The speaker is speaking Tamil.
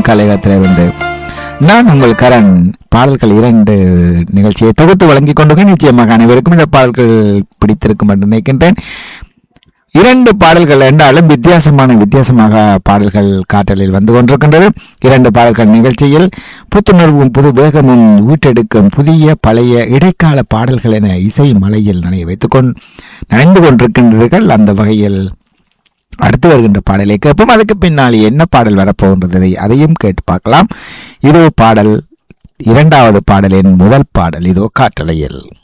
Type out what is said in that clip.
கழகத்திலிருந்து நான் உங்கள் கரண் பாடல்கள் இரண்டு நிகழ்ச்சியை தொகுத்து வழங்கிக் கொண்டு நிச்சயமாக அனைவருக்கும் இந்த பாடல்கள் பிடித்திருக்கும் என்று நினைக்கின்றேன் இரண்டு பாடல்கள் என்றாலும் வித்தியாசமான வித்தியாசமாக பாடல்கள் காற்றலில் வந்து கொண்டிருக்கின்றது இரண்டு பாடல்கள் நிகழ்ச்சியில் புத்துணர்வும் புது வேகமும் ஊற்றெடுக்கும் புதிய பழைய இடைக்கால பாடல்கள் என இசை மலையில் நனைய வைத்துக் கொண்டு நனைந்து கொண்டிருக்கின்றீர்கள் அந்த வகையில் அடுத்து வருகின்ற பாடலை கேட்போம் அதுக்கு பின்னால் என்ன பாடல் வரப்போகின்றது அதையும் கேட்டு பார்க்கலாம் இது பாடல் இரண்டாவது பாடலின் முதல் பாடல் இதோ காற்றலையில்